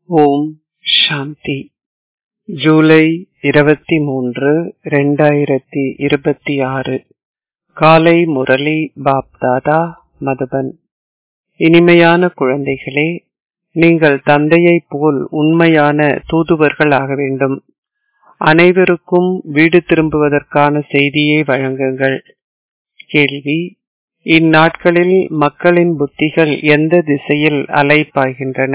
ஓம் சாந்தி ஜூலை இருபத்தி மூன்று ரெண்டாயிரத்தி இருபத்தி ஆறு காலை முரளி பாப்தாதா மதுபன் இனிமையான குழந்தைகளே நீங்கள் தந்தையைப் போல் உண்மையான தூதுவர்கள் ஆக வேண்டும் அனைவருக்கும் வீடு திரும்புவதற்கான செய்தியை வழங்குங்கள் கேள்வி இந்நாட்களில் மக்களின் புத்திகள் எந்த திசையில் அலைப்பாய்கின்றன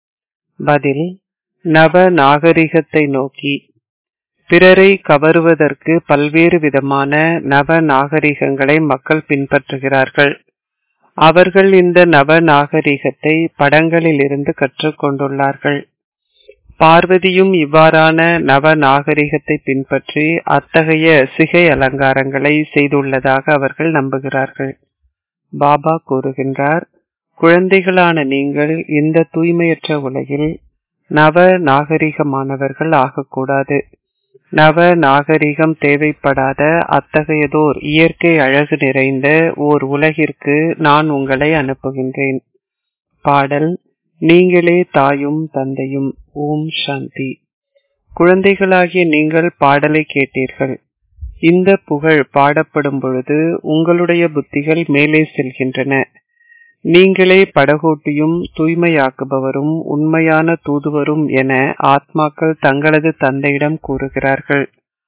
பதில் நவ நாகரிகத்தை நோக்கி பிறரை கவருவதற்கு பல்வேறு விதமான நவ நாகரிகங்களை மக்கள் பின்பற்றுகிறார்கள் அவர்கள் இந்த நவ நாகரிகத்தை படங்களில் இருந்து கற்றுக்கொண்டுள்ளார்கள் பார்வதியும் இவ்வாறான நவ நாகரிகத்தை பின்பற்றி அத்தகைய சிகை அலங்காரங்களை செய்துள்ளதாக அவர்கள் நம்புகிறார்கள் பாபா கூறுகின்றார் குழந்தைகளான நீங்கள் இந்த தூய்மையற்ற உலகில் நவ நாகரிகமானவர்கள் ஆகக்கூடாது நவ நாகரிகம் தேவைப்படாத அத்தகையதோர் இயற்கை அழகு நிறைந்த ஓர் உலகிற்கு நான் உங்களை அனுப்புகின்றேன் பாடல் நீங்களே தாயும் தந்தையும் ஓம் சாந்தி குழந்தைகளாகிய நீங்கள் பாடலை கேட்டீர்கள் இந்த புகழ் பாடப்படும் பொழுது உங்களுடைய புத்திகள் மேலே செல்கின்றன நீங்களே படகோட்டியும் தூய்மையாக்குபவரும் உண்மையான தூதுவரும் என ஆத்மாக்கள் தங்களது தந்தையிடம் கூறுகிறார்கள்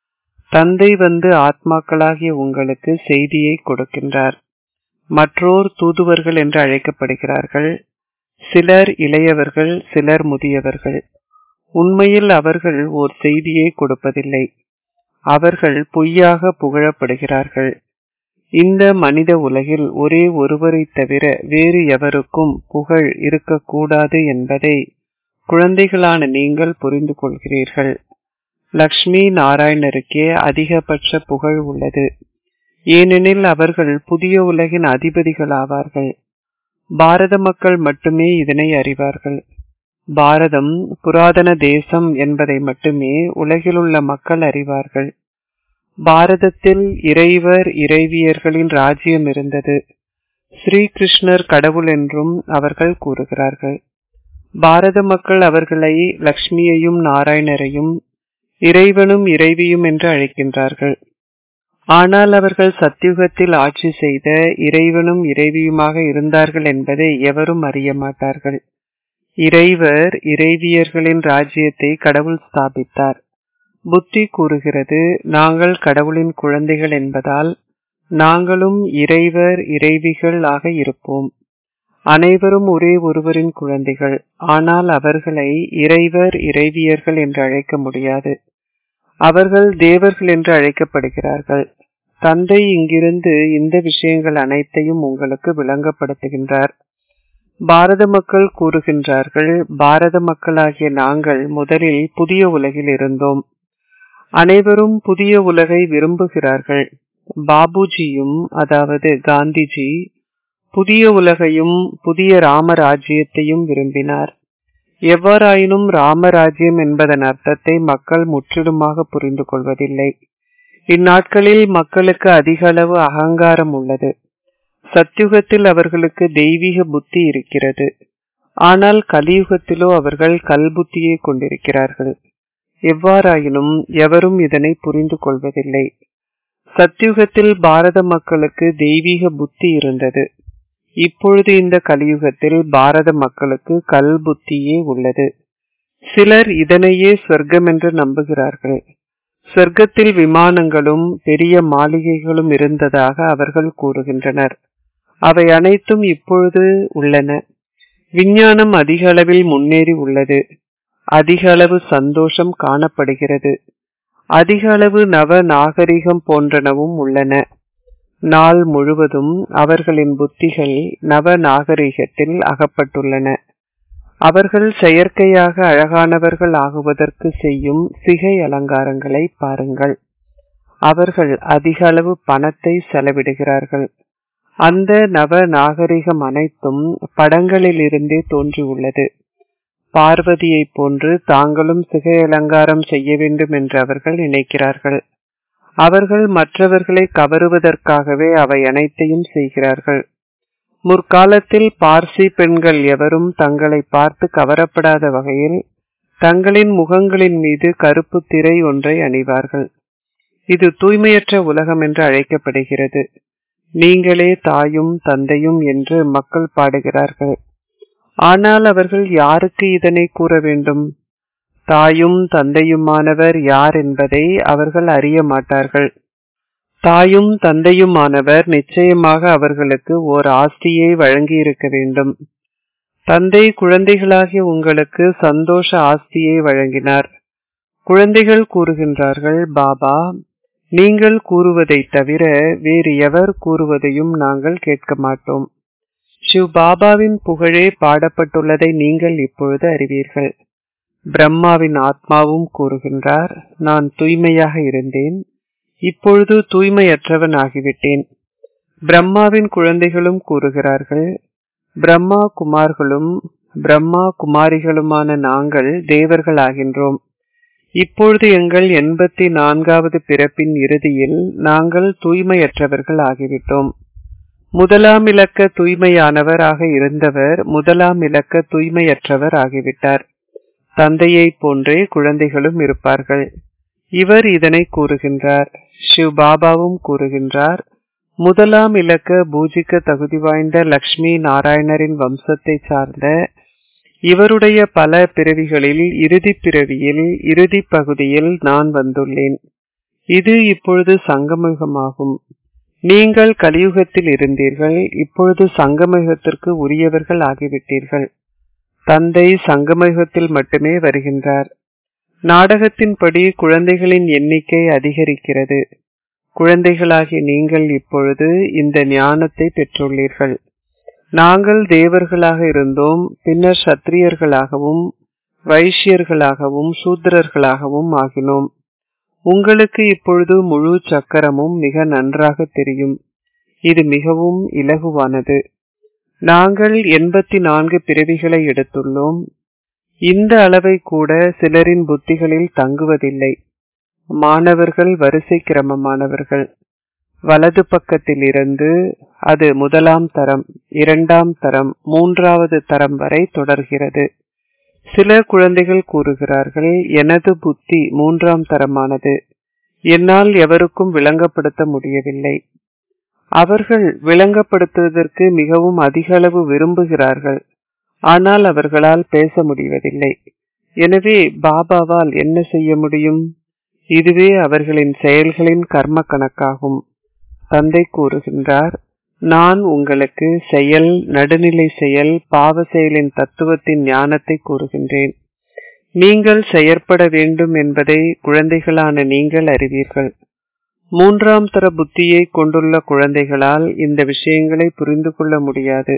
தந்தை வந்து ஆத்மாக்களாகிய உங்களுக்கு செய்தியை கொடுக்கின்றார் மற்றோர் தூதுவர்கள் என்று அழைக்கப்படுகிறார்கள் சிலர் இளையவர்கள் சிலர் முதியவர்கள் உண்மையில் அவர்கள் ஓர் செய்தியை கொடுப்பதில்லை அவர்கள் பொய்யாக புகழப்படுகிறார்கள் இந்த மனித உலகில் ஒரே ஒருவரை தவிர வேறு எவருக்கும் புகழ் இருக்கக்கூடாது என்பதை குழந்தைகளான நீங்கள் புரிந்து கொள்கிறீர்கள் லக்ஷ்மி நாராயணருக்கே அதிகபட்ச புகழ் உள்ளது ஏனெனில் அவர்கள் புதிய உலகின் அதிபதிகள் ஆவார்கள் பாரத மக்கள் மட்டுமே இதனை அறிவார்கள் பாரதம் புராதன தேசம் என்பதை மட்டுமே உலகிலுள்ள மக்கள் அறிவார்கள் பாரதத்தில் இறைவர் இறைவியர்களின் ராஜ்யம் இருந்தது ஸ்ரீகிருஷ்ணர் கடவுள் என்றும் அவர்கள் கூறுகிறார்கள் பாரத மக்கள் அவர்களை லக்ஷ்மியையும் நாராயணரையும் இறைவனும் இறைவியும் என்று அழைக்கின்றார்கள் ஆனால் அவர்கள் சத்தியுகத்தில் ஆட்சி செய்த இறைவனும் இறைவியுமாக இருந்தார்கள் என்பதை எவரும் அறிய மாட்டார்கள் இறைவர் இறைவியர்களின் ராஜ்யத்தை கடவுள் ஸ்தாபித்தார் புத்தி கூறுகிறது நாங்கள் கடவுளின் குழந்தைகள் என்பதால் நாங்களும் இறைவர் இறைவிகள் ஆக இருப்போம் அனைவரும் ஒரே ஒருவரின் குழந்தைகள் ஆனால் அவர்களை இறைவர் இறைவியர்கள் என்று அழைக்க முடியாது அவர்கள் தேவர்கள் என்று அழைக்கப்படுகிறார்கள் தந்தை இங்கிருந்து இந்த விஷயங்கள் அனைத்தையும் உங்களுக்கு விளங்கப்படுத்துகின்றார் பாரத மக்கள் கூறுகின்றார்கள் பாரத மக்களாகிய நாங்கள் முதலில் புதிய உலகில் இருந்தோம் அனைவரும் புதிய உலகை விரும்புகிறார்கள் பாபுஜியும் அதாவது காந்திஜி புதிய உலகையும் புதிய ராமராஜ்யத்தையும் விரும்பினார் எவ்வாறாயினும் ராமராஜ்யம் என்பதன் அர்த்தத்தை மக்கள் முற்றிலுமாக புரிந்து கொள்வதில்லை இந்நாட்களில் மக்களுக்கு அதிக அளவு அகங்காரம் உள்ளது சத்யுகத்தில் அவர்களுக்கு தெய்வீக புத்தி இருக்கிறது ஆனால் கலியுகத்திலோ அவர்கள் கல்புத்தியை கொண்டிருக்கிறார்கள் எவ்வாறாயினும் எவரும் இதனை புரிந்து கொள்வதில்லை சத்யுகத்தில் பாரத மக்களுக்கு தெய்வீக புத்தி இருந்தது இப்பொழுது இந்த கலியுகத்தில் பாரத மக்களுக்கு கல் புத்தியே உள்ளது சிலர் இதனையே சொர்க்கம் என்று நம்புகிறார்கள் சொர்க்கத்தில் விமானங்களும் பெரிய மாளிகைகளும் இருந்ததாக அவர்கள் கூறுகின்றனர் அவை அனைத்தும் இப்பொழுது உள்ளன விஞ்ஞானம் அதிக அளவில் முன்னேறி உள்ளது அதிக அளவு சந்தோஷம் காணப்படுகிறது அதிக அளவு நவ நாகரிகம் போன்றனவும் உள்ளன நாள் முழுவதும் அவர்களின் புத்திகள் நவ நாகரிகத்தில் அகப்பட்டுள்ளன அவர்கள் செயற்கையாக அழகானவர்கள் ஆகுவதற்கு செய்யும் சிகை அலங்காரங்களை பாருங்கள் அவர்கள் அதிக அளவு பணத்தை செலவிடுகிறார்கள் அந்த நவ நாகரிகம் அனைத்தும் படங்களில் இருந்தே தோன்றியுள்ளது பார்வதியை போன்று தாங்களும் சிகை அலங்காரம் செய்ய வேண்டும் என்று அவர்கள் நினைக்கிறார்கள் அவர்கள் மற்றவர்களை கவருவதற்காகவே அவை அனைத்தையும் செய்கிறார்கள் முற்காலத்தில் பார்சி பெண்கள் எவரும் தங்களை பார்த்து கவரப்படாத வகையில் தங்களின் முகங்களின் மீது கருப்பு திரை ஒன்றை அணிவார்கள் இது தூய்மையற்ற உலகம் என்று அழைக்கப்படுகிறது நீங்களே தாயும் தந்தையும் என்று மக்கள் பாடுகிறார்கள் ஆனால் அவர்கள் யாருக்கு இதனை கூற வேண்டும் தாயும் தந்தையுமானவர் யார் என்பதை அவர்கள் அறிய மாட்டார்கள் தாயும் தந்தையுமானவர் நிச்சயமாக அவர்களுக்கு ஓர் ஆஸ்தியை வழங்கியிருக்க வேண்டும் தந்தை குழந்தைகளாகிய உங்களுக்கு சந்தோஷ ஆஸ்தியை வழங்கினார் குழந்தைகள் கூறுகின்றார்கள் பாபா நீங்கள் கூறுவதைத் தவிர வேறு எவர் கூறுவதையும் நாங்கள் கேட்க மாட்டோம் சிவ் பாபாவின் புகழே பாடப்பட்டுள்ளதை நீங்கள் இப்பொழுது அறிவீர்கள் பிரம்மாவின் ஆத்மாவும் கூறுகின்றார் நான் தூய்மையாக இருந்தேன் இப்பொழுது தூய்மையற்றவன் ஆகிவிட்டேன் பிரம்மாவின் குழந்தைகளும் கூறுகிறார்கள் பிரம்மா குமார்களும் பிரம்மா குமாரிகளுமான நாங்கள் தேவர்கள் ஆகின்றோம் இப்பொழுது எங்கள் எண்பத்தி நான்காவது பிறப்பின் இறுதியில் நாங்கள் தூய்மையற்றவர்கள் ஆகிவிட்டோம் முதலாம் இலக்க தூய்மையானவர் ஆக இருந்தவர் முதலாம் இலக்க தூய்மையற்றவர் ஆகிவிட்டார் தந்தையை போன்றே குழந்தைகளும் இருப்பார்கள் இவர் இதனை கூறுகின்றார் சிவ் பாபாவும் கூறுகின்றார் முதலாம் இலக்க பூஜிக்க தகுதி வாய்ந்த லக்ஷ்மி நாராயணரின் வம்சத்தை சார்ந்த இவருடைய பல பிறவிகளில் இறுதி பிறவியில் இறுதி பகுதியில் நான் வந்துள்ளேன் இது இப்பொழுது சங்கமயுகமாகும் நீங்கள் கலியுகத்தில் இருந்தீர்கள் இப்பொழுது சங்கமயுகத்திற்கு உரியவர்கள் ஆகிவிட்டீர்கள் தந்தை சங்கமயுகத்தில் மட்டுமே வருகின்றார் நாடகத்தின்படி குழந்தைகளின் எண்ணிக்கை அதிகரிக்கிறது குழந்தைகளாகிய நீங்கள் இப்பொழுது இந்த ஞானத்தை பெற்றுள்ளீர்கள் நாங்கள் தேவர்களாக இருந்தோம் பின்னர் சத்திரியர்களாகவும் வைஷ்யர்களாகவும் சூத்திரர்களாகவும் ஆகினோம் உங்களுக்கு இப்பொழுது முழு சக்கரமும் மிக நன்றாக தெரியும் இது மிகவும் இலகுவானது நாங்கள் எண்பத்தி நான்கு பிறவிகளை எடுத்துள்ளோம் இந்த அளவை கூட சிலரின் புத்திகளில் தங்குவதில்லை மாணவர்கள் வரிசை கிரமமானவர்கள் வலது பக்கத்தில் இருந்து அது முதலாம் தரம் இரண்டாம் தரம் மூன்றாவது தரம் வரை தொடர்கிறது சில குழந்தைகள் கூறுகிறார்கள் எனது புத்தி மூன்றாம் தரமானது என்னால் எவருக்கும் விளங்கப்படுத்த முடியவில்லை அவர்கள் விளங்கப்படுத்துவதற்கு மிகவும் அதிக அளவு விரும்புகிறார்கள் ஆனால் அவர்களால் பேச முடிவதில்லை எனவே பாபாவால் என்ன செய்ய முடியும் இதுவே அவர்களின் செயல்களின் கர்ம கணக்காகும் தந்தை கூறுகின்றார் நான் உங்களுக்கு செயல் நடுநிலை செயல் பாவ செயலின் தத்துவத்தின் ஞானத்தை கூறுகின்றேன் நீங்கள் செயற்பட வேண்டும் என்பதை குழந்தைகளான நீங்கள் அறிவீர்கள் மூன்றாம் தர புத்தியை கொண்டுள்ள குழந்தைகளால் இந்த விஷயங்களை புரிந்து கொள்ள முடியாது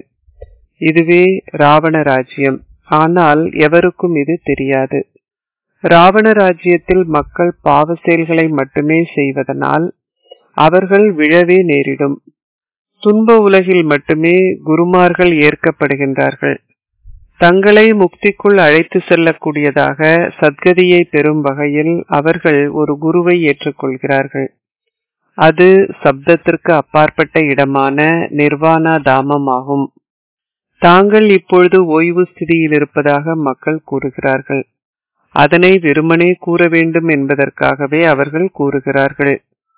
இதுவே ராவண ராஜ்யம் ஆனால் எவருக்கும் இது தெரியாது ராவண ராஜ்யத்தில் மக்கள் பாவ செயல்களை மட்டுமே செய்வதனால் அவர்கள் விழவே நேரிடும் துன்ப உலகில் மட்டுமே குருமார்கள் ஏற்கப்படுகின்றார்கள் தங்களை முக்திக்குள் அழைத்து செல்லக்கூடியதாக சத்கதியை பெறும் வகையில் அவர்கள் ஒரு குருவை ஏற்றுக்கொள்கிறார்கள் அது சப்தத்திற்கு அப்பாற்பட்ட இடமான நிர்வாணா தாமமாகும் தாங்கள் இப்பொழுது ஓய்வு ஸ்திதியில் இருப்பதாக மக்கள் கூறுகிறார்கள் அதனை வெறுமனே கூற வேண்டும் என்பதற்காகவே அவர்கள் கூறுகிறார்கள்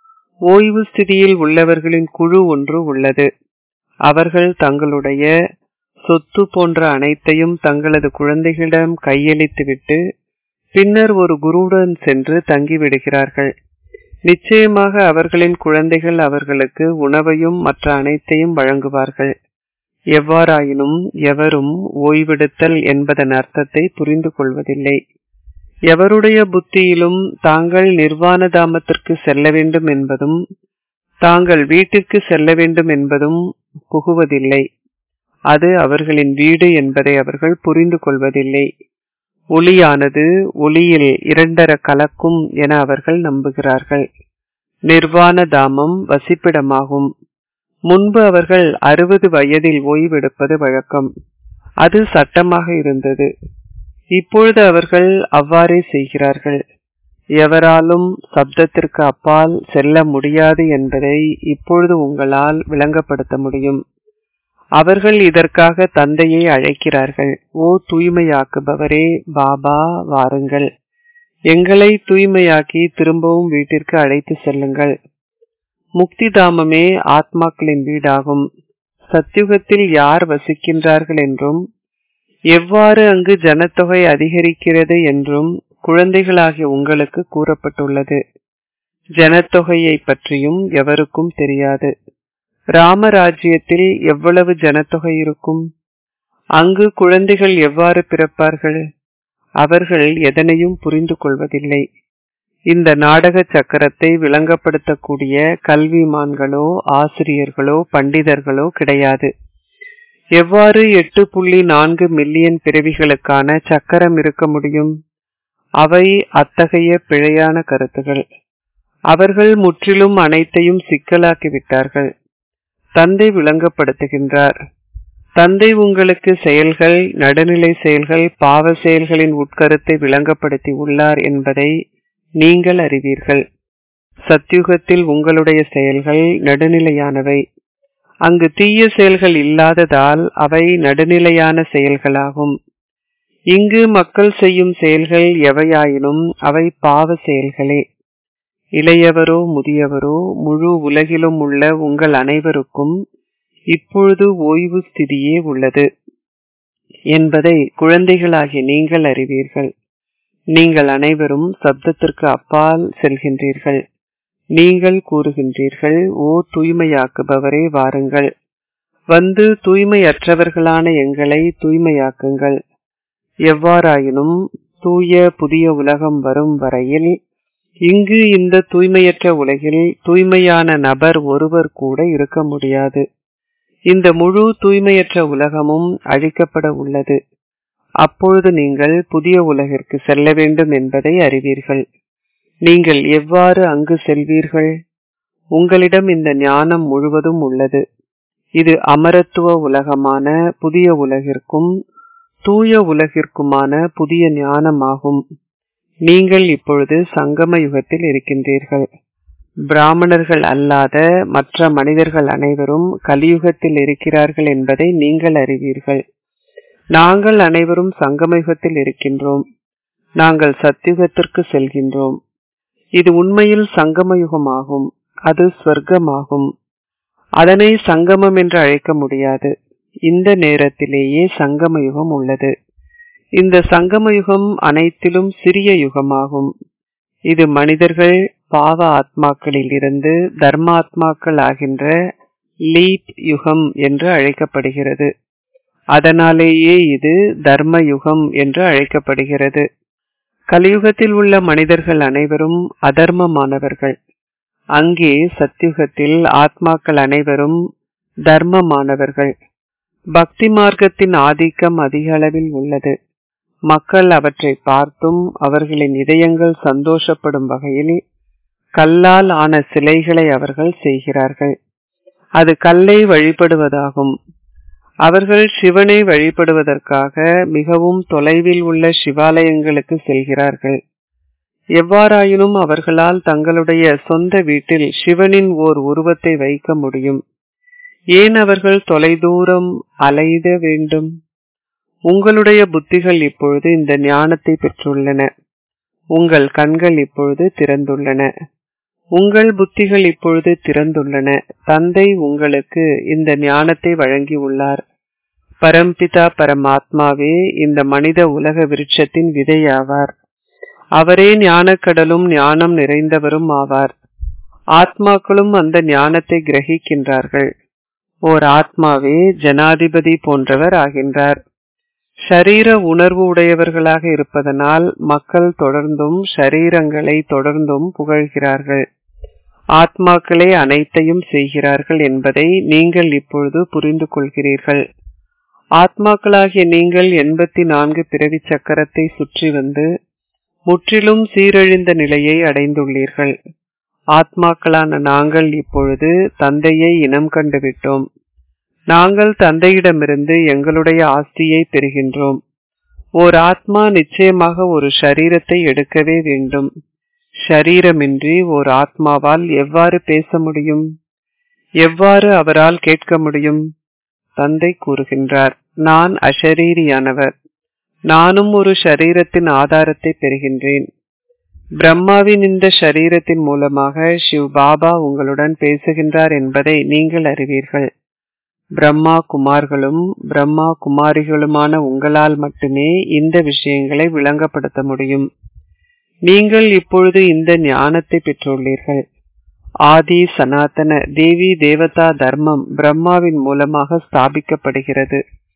ஓய்வு ஸ்திதியில் உள்ளவர்களின் குழு ஒன்று உள்ளது அவர்கள் தங்களுடைய சொத்து போன்ற அனைத்தையும் தங்களது குழந்தைகளிடம் கையளித்துவிட்டு பின்னர் ஒரு குருவுடன் சென்று தங்கிவிடுகிறார்கள் நிச்சயமாக அவர்களின் குழந்தைகள் அவர்களுக்கு உணவையும் மற்ற அனைத்தையும் வழங்குவார்கள் எவ்வாறாயினும் எவரும் ஓய்வெடுத்தல் என்பதன் அர்த்தத்தை புரிந்து கொள்வதில்லை எவருடைய புத்தியிலும் தாங்கள் நிர்வாண தாமத்திற்கு செல்ல வேண்டும் என்பதும் தாங்கள் வீட்டிற்கு செல்ல வேண்டும் என்பதும் புகுவதில்லை அது அவர்களின் வீடு என்பதை அவர்கள் புரிந்து கொள்வதில்லை ஒளியானது ஒளியில் இரண்டர கலக்கும் என அவர்கள் நம்புகிறார்கள் நிர்வாண தாமம் வசிப்பிடமாகும் முன்பு அவர்கள் அறுபது வயதில் ஓய்வெடுப்பது வழக்கம் அது சட்டமாக இருந்தது இப்பொழுது அவர்கள் அவ்வாறே செய்கிறார்கள் எவராலும் சப்தத்திற்கு அப்பால் செல்ல முடியாது என்பதை இப்பொழுது உங்களால் விளங்கப்படுத்த முடியும் அவர்கள் இதற்காக தந்தையை அழைக்கிறார்கள் ஓ தூய்மையாக்குபவரே பாபா வாருங்கள் எங்களை தூய்மையாக்கி திரும்பவும் வீட்டிற்கு அழைத்து செல்லுங்கள் முக்திதாமமே ஆத்மாக்களின் வீடாகும் சத்யுகத்தில் யார் வசிக்கின்றார்கள் என்றும் எவ்வாறு அங்கு ஜனத்தொகை அதிகரிக்கிறது என்றும் குழந்தைகளாகிய உங்களுக்கு கூறப்பட்டுள்ளது ஜனத்தொகையை பற்றியும் எவருக்கும் தெரியாது ராமராஜ்யத்தில் எவ்வளவு ஜனத்தொகை இருக்கும் அங்கு குழந்தைகள் எவ்வாறு பிறப்பார்கள் அவர்கள் எதனையும் புரிந்து கொள்வதில்லை இந்த நாடக சக்கரத்தை விளங்கப்படுத்தக்கூடிய கல்விமான்களோ ஆசிரியர்களோ பண்டிதர்களோ கிடையாது எவ்வாறு எட்டு புள்ளி நான்கு மில்லியன் பிறவிகளுக்கான சக்கரம் இருக்க முடியும் அவை அத்தகைய பிழையான கருத்துகள் அவர்கள் முற்றிலும் அனைத்தையும் சிக்கலாக்கி விட்டார்கள் தந்தை விளங்கப்படுத்துகின்றார் தந்தை உங்களுக்கு செயல்கள் நடுநிலை செயல்கள் பாவ செயல்களின் உட்கருத்தை விளங்கப்படுத்தி உள்ளார் என்பதை நீங்கள் அறிவீர்கள் சத்யுகத்தில் உங்களுடைய செயல்கள் நடுநிலையானவை அங்கு தீய செயல்கள் இல்லாததால் அவை நடுநிலையான செயல்களாகும் இங்கு மக்கள் செய்யும் செயல்கள் எவையாயினும் அவை பாவ செயல்களே இளையவரோ முதியவரோ முழு உலகிலும் உள்ள உங்கள் அனைவருக்கும் இப்பொழுது ஓய்வு ஸ்திதியே உள்ளது என்பதை குழந்தைகளாகிய நீங்கள் அறிவீர்கள் நீங்கள் அனைவரும் சப்தத்திற்கு அப்பால் செல்கின்றீர்கள் நீங்கள் கூறுகின்றீர்கள் ஓ தூய்மையாக்குபவரே வாருங்கள் வந்து தூய்மையற்றவர்களான எங்களை தூய்மையாக்குங்கள் எவ்வாறாயினும் தூய புதிய உலகம் வரும் வரையில் இங்கு இந்த தூய்மையற்ற உலகில் தூய்மையான நபர் ஒருவர் கூட இருக்க முடியாது இந்த முழு தூய்மையற்ற உலகமும் அழிக்கப்பட உள்ளது அப்பொழுது நீங்கள் புதிய உலகிற்கு செல்ல வேண்டும் என்பதை அறிவீர்கள் நீங்கள் எவ்வாறு அங்கு செல்வீர்கள் உங்களிடம் இந்த ஞானம் முழுவதும் உள்ளது இது அமரத்துவ உலகமான புதிய உலகிற்கும் தூய உலகிற்குமான புதிய ஞானமாகும் நீங்கள் இப்பொழுது சங்கம யுகத்தில் இருக்கின்றீர்கள் பிராமணர்கள் அல்லாத மற்ற மனிதர்கள் அனைவரும் கலியுகத்தில் இருக்கிறார்கள் என்பதை நீங்கள் அறிவீர்கள் நாங்கள் அனைவரும் சங்கமயுகத்தில் இருக்கின்றோம் நாங்கள் சத்தியுகத்திற்கு செல்கின்றோம் இது உண்மையில் சங்கமயுகமாகும் அது ஸ்வர்க்கமாகும் அதனை சங்கமம் என்று அழைக்க முடியாது இந்த நேரத்திலேயே சங்கமயுகம் உள்ளது இந்த சங்கமயுகம் அனைத்திலும் சிறிய யுகமாகும் இது மனிதர்கள் பாவ ஆத்மாக்களில் இருந்து தர்மாத்மாக்கள் ஆகின்ற லீப் யுகம் என்று அழைக்கப்படுகிறது அதனாலேயே இது தர்ம யுகம் என்று அழைக்கப்படுகிறது கலியுகத்தில் உள்ள மனிதர்கள் அனைவரும் அதர்மமானவர்கள் அங்கே சத்தியுகத்தில் ஆத்மாக்கள் அனைவரும் தர்மமானவர்கள் பக்தி மார்க்கத்தின் ஆதிக்கம் அதிக அளவில் உள்ளது மக்கள் அவற்றை பார்த்தும் அவர்களின் இதயங்கள் சந்தோஷப்படும் வகையில் கல்லால் ஆன சிலைகளை அவர்கள் செய்கிறார்கள் அது கல்லை வழிபடுவதாகும் அவர்கள் சிவனை வழிபடுவதற்காக மிகவும் தொலைவில் உள்ள சிவாலயங்களுக்கு செல்கிறார்கள் எவ்வாறாயினும் அவர்களால் தங்களுடைய சொந்த வீட்டில் சிவனின் ஓர் உருவத்தை வைக்க முடியும் ஏன் அவர்கள் தொலைதூரம் அலைத வேண்டும் உங்களுடைய புத்திகள் இப்பொழுது இந்த ஞானத்தை பெற்றுள்ளன உங்கள் கண்கள் இப்பொழுது திறந்துள்ளன உங்கள் புத்திகள் இப்பொழுது திறந்துள்ளன தந்தை உங்களுக்கு இந்த ஞானத்தை வழங்கியுள்ளார் பரம்பிதா பரமாத்மாவே இந்த மனித உலக விருட்சத்தின் விதையாவார் அவரே ஞானக்கடலும் ஞானம் நிறைந்தவரும் ஆவார் ஆத்மாக்களும் அந்த ஞானத்தை கிரகிக்கின்றார்கள் ஓர் ஆத்மாவே ஜனாதிபதி போன்றவர் ஆகின்றார் ஷரீர உணர்வு உடையவர்களாக இருப்பதனால் மக்கள் தொடர்ந்தும் ஷரீரங்களை தொடர்ந்தும் புகழ்கிறார்கள் ஆத்மாக்களே அனைத்தையும் செய்கிறார்கள் என்பதை நீங்கள் இப்பொழுது புரிந்து கொள்கிறீர்கள் ஆத்மாக்களாகிய நீங்கள் எண்பத்தி நான்கு பிறவி சக்கரத்தை சுற்றி வந்து முற்றிலும் சீரழிந்த நிலையை அடைந்துள்ளீர்கள் ஆத்மாக்களான நாங்கள் இப்பொழுது தந்தையை இனம் கண்டுவிட்டோம் நாங்கள் தந்தையிடமிருந்து எங்களுடைய ஆஸ்தியை பெறுகின்றோம் ஓர் ஆத்மா நிச்சயமாக ஒரு ஷரீரத்தை எடுக்கவே வேண்டும் ஷரீரமின்றி ஓர் ஆத்மாவால் எவ்வாறு பேச முடியும் எவ்வாறு அவரால் கேட்க முடியும் தந்தை கூறுகின்றார் நான் அஷரீரியானவர் நானும் ஒரு ஷரீரத்தின் ஆதாரத்தை பெறுகின்றேன் பிரம்மாவின் இந்த ஷரீரத்தின் மூலமாக சிவ் பாபா உங்களுடன் பேசுகின்றார் என்பதை நீங்கள் அறிவீர்கள் பிரம்மா குமார்களும் பிரம்மா குமாரிகளுமான உங்களால் மட்டுமே இந்த விஷயங்களை விளங்கப்படுத்த முடியும் நீங்கள் இப்பொழுது இந்த ஞானத்தை பெற்றுள்ளீர்கள் ஆதி சனாதன தேவி தேவதா தர்மம் பிரம்மாவின் மூலமாக ஸ்தாபிக்கப்படுகிறது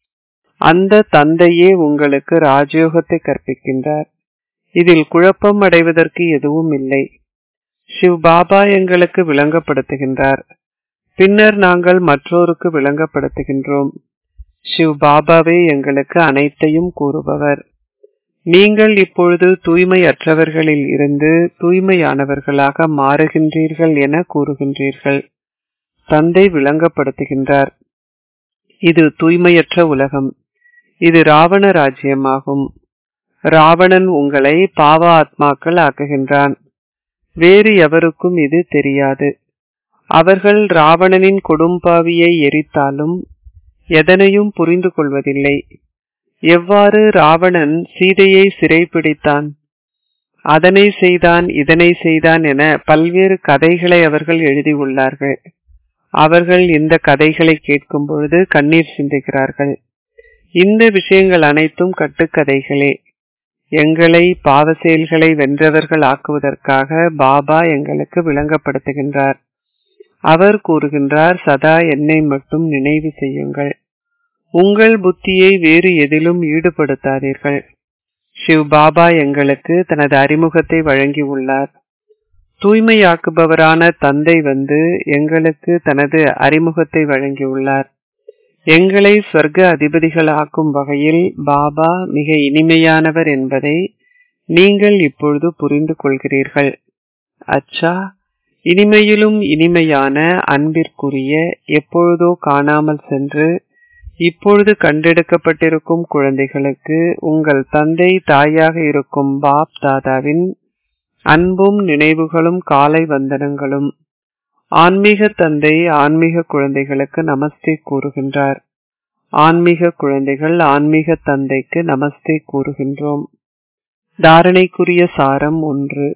அந்த தந்தையே உங்களுக்கு ராஜயோகத்தை கற்பிக்கின்றார் இதில் குழப்பம் அடைவதற்கு எதுவும் இல்லை சிவ் பாபா எங்களுக்கு விளங்கப்படுத்துகின்றார் பின்னர் நாங்கள் மற்றோருக்கு விளங்கப்படுத்துகின்றோம் சிவ் பாபாவே எங்களுக்கு அனைத்தையும் கூறுபவர் நீங்கள் இப்பொழுது தூய்மையற்றவர்களில் இருந்து தூய்மையானவர்களாக மாறுகின்றீர்கள் என கூறுகின்றீர்கள் தந்தை விளங்கப்படுத்துகின்றார் இது தூய்மையற்ற உலகம் இது ராவண ராஜ்யமாகும் ராவணன் உங்களை பாவ ஆத்மாக்கள் ஆக்குகின்றான் வேறு எவருக்கும் இது தெரியாது அவர்கள் ராவணனின் கொடும்பாவியை எரித்தாலும் எதனையும் புரிந்து கொள்வதில்லை எவ்வாறு ராவணன் சீதையை சிறைப்பிடித்தான் அதனை செய்தான் இதனை செய்தான் என பல்வேறு கதைகளை அவர்கள் எழுதியுள்ளார்கள் அவர்கள் இந்த கதைகளை கேட்கும் பொழுது கண்ணீர் சிந்துகிறார்கள் இந்த விஷயங்கள் அனைத்தும் கட்டுக்கதைகளே எங்களை பாவ செயல்களை வென்றவர்கள் ஆக்குவதற்காக பாபா எங்களுக்கு விளங்கப்படுத்துகின்றார் அவர் கூறுகின்றார் சதா என்னை மட்டும் நினைவு செய்யுங்கள் உங்கள் புத்தியை வேறு எதிலும் ஈடுபடுத்தாதீர்கள் சிவ் பாபா எங்களுக்கு தனது அறிமுகத்தை வழங்கியுள்ளார் தூய்மையாக்குபவரான தந்தை வந்து எங்களுக்கு தனது அறிமுகத்தை வழங்கியுள்ளார் எங்களை சொர்க்க அதிபதிகள் ஆக்கும் வகையில் பாபா மிக இனிமையானவர் என்பதை நீங்கள் இப்பொழுது புரிந்து கொள்கிறீர்கள் அச்சா இனிமையிலும் இனிமையான அன்பிற்குரிய எப்பொழுதோ காணாமல் சென்று இப்பொழுது கண்டெடுக்கப்பட்டிருக்கும் குழந்தைகளுக்கு உங்கள் தந்தை தாயாக இருக்கும் பாப் தாதாவின் அன்பும் நினைவுகளும் காலை வந்தனங்களும் ஆன்மீக தந்தை ஆன்மீக குழந்தைகளுக்கு நமஸ்தே கூறுகின்றார் ஆன்மீக குழந்தைகள் ஆன்மீக தந்தைக்கு நமஸ்தே கூறுகின்றோம் தாரணைக்குரிய சாரம் ஒன்று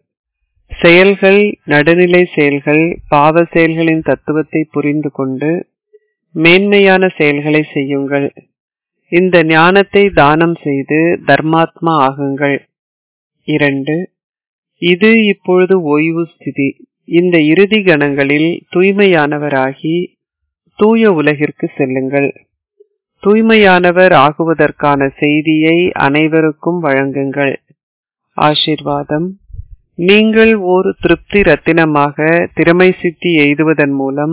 செயல்கள் நடுநிலை செயல்கள் பாவ செயல்களின் தத்துவத்தை புரிந்து கொண்டு மேன்மையான செயல்களை செய்யுங்கள் இந்த ஞானத்தை தானம் செய்து தர்மாத்மா ஆகுங்கள் இரண்டு இது இப்பொழுது ஓய்வு ஸ்திதி இந்த இறுதி கணங்களில் தூய்மையானவராகி தூய உலகிற்கு செல்லுங்கள் தூய்மையானவர் ஆகுவதற்கான செய்தியை அனைவருக்கும் வழங்குங்கள் ஆசிர்வாதம் நீங்கள் ஒரு திருப்தி ரத்தினமாக திறமை சித்தி எய்துவதன் மூலம்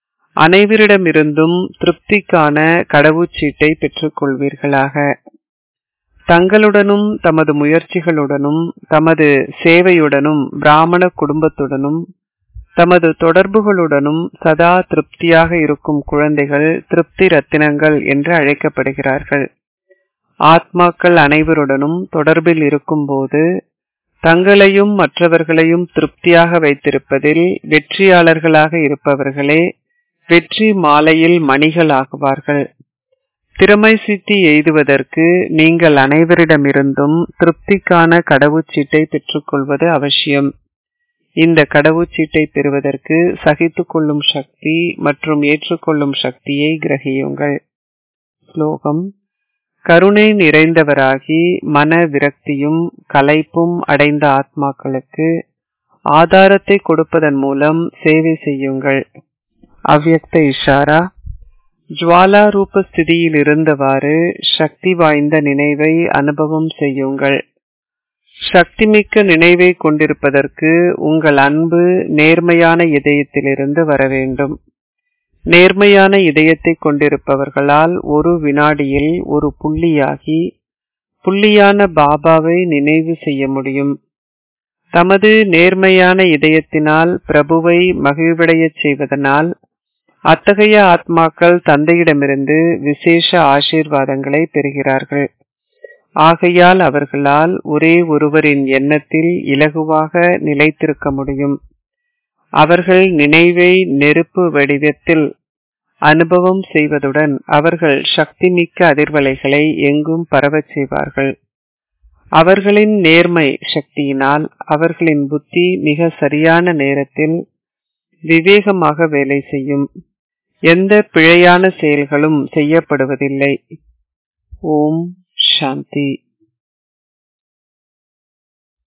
அனைவரிடமிருந்தும் திருப்திக்கான கடவுச்சீட்டை பெற்றுக் கொள்வீர்களாக தங்களுடனும் தமது முயற்சிகளுடனும் தமது சேவையுடனும் பிராமண குடும்பத்துடனும் தமது தொடர்புகளுடனும் சதா திருப்தியாக இருக்கும் குழந்தைகள் திருப்தி ரத்தினங்கள் என்று அழைக்கப்படுகிறார்கள் ஆத்மாக்கள் அனைவருடனும் தொடர்பில் இருக்கும்போது தங்களையும் மற்றவர்களையும் திருப்தியாக வைத்திருப்பதில் வெற்றியாளர்களாக இருப்பவர்களே வெற்றி மாலையில் மணிகளாகுவார்கள் திறமை சித்தி எய்துவதற்கு நீங்கள் அனைவரிடமிருந்தும் திருப்திக்கான கடவுச்சீட்டை பெற்றுக்கொள்வது அவசியம் இந்த கடவுச்சீட்டை பெறுவதற்கு சகித்து கொள்ளும் சக்தி மற்றும் ஏற்றுக்கொள்ளும் சக்தியை கிரகியுங்கள் ஸ்லோகம் கருணை நிறைந்தவராகி மன விரக்தியும் கலைப்பும் அடைந்த ஆத்மாக்களுக்கு ஆதாரத்தை கொடுப்பதன் மூலம் சேவை செய்யுங்கள் அவ்யக்த இஷாரா ஜுவாலா ரூப ஸ்திதியில் இருந்தவாறு சக்தி வாய்ந்த நினைவை அனுபவம் செய்யுங்கள் சக்திமிக்க நினைவை கொண்டிருப்பதற்கு உங்கள் அன்பு நேர்மையான இதயத்திலிருந்து வர வேண்டும் நேர்மையான இதயத்தை கொண்டிருப்பவர்களால் ஒரு வினாடியில் ஒரு புள்ளியாகி புள்ளியான பாபாவை நினைவு செய்ய முடியும் தமது நேர்மையான இதயத்தினால் பிரபுவை மகிழ்வடையச் செய்வதனால் அத்தகைய ஆத்மாக்கள் தந்தையிடமிருந்து விசேஷ ஆசீர்வாதங்களை பெறுகிறார்கள் ஆகையால் அவர்களால் ஒரே ஒருவரின் எண்ணத்தில் இலகுவாக நிலைத்திருக்க முடியும் அவர்கள் நினைவை நெருப்பு வடிவத்தில் அனுபவம் செய்வதுடன் அவர்கள் சக்திமிக்க அதிர்வலைகளை எங்கும் பரவச் செய்வார்கள் அவர்களின் நேர்மை சக்தியினால் அவர்களின் புத்தி மிக சரியான நேரத்தில் விவேகமாக வேலை செய்யும் எந்த பிழையான செயல்களும் செய்யப்படுவதில்லை ஓம் சாந்தி